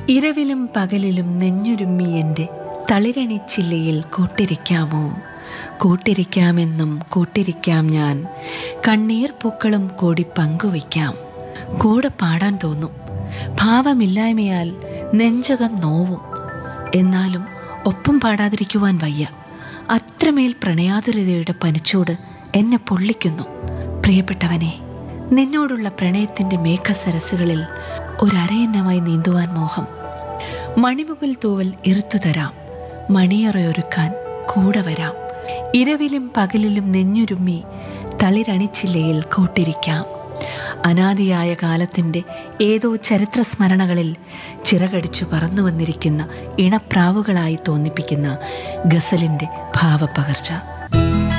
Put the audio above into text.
ഇരവിലും പകലിലും നെഞ്ഞുരുമ്മി എൻ്റെ തളിരണിച്ചില്ലയിൽ കൂട്ടിരിക്കാമോ കൂട്ടിരിക്കാമെന്നും കൂട്ടിരിക്കാം ഞാൻ കണ്ണീർ പൂക്കളും കൂടി പങ്കുവയ്ക്കാം കൂടെ പാടാൻ തോന്നും ഭാവമില്ലായ്മയാൽ നെഞ്ചകം നോവും എന്നാലും ഒപ്പം പാടാതിരിക്കുവാൻ വയ്യ അത്രമേൽ പ്രണയാതുരതയുടെ പനിച്ചൂട് എന്നെ പൊള്ളിക്കുന്നു പ്രിയപ്പെട്ടവനെ നിന്നോടുള്ള പ്രണയത്തിൻ്റെ മേഘസരസുകളിൽ ഒരരയന്നമായി നീന്തുവാൻ മോഹം മണിമുകിൽ തൂവൽ ഇറുത്തു തരാം മണിയറയൊരുക്കാൻ കൂടെ വരാം ഇരവിലും പകലിലും നെഞ്ഞുരുമ്മി തളിരണിച്ചില്ലയിൽ കൂട്ടിരിക്കാം അനാദിയായ കാലത്തിൻ്റെ ഏതോ ചരിത്ര സ്മരണകളിൽ ചിറകടിച്ചു പറന്നു വന്നിരിക്കുന്ന ഇണപ്രാവുകളായി തോന്നിപ്പിക്കുന്ന ഗസലിൻ്റെ ഭാവപ്പകർച്ച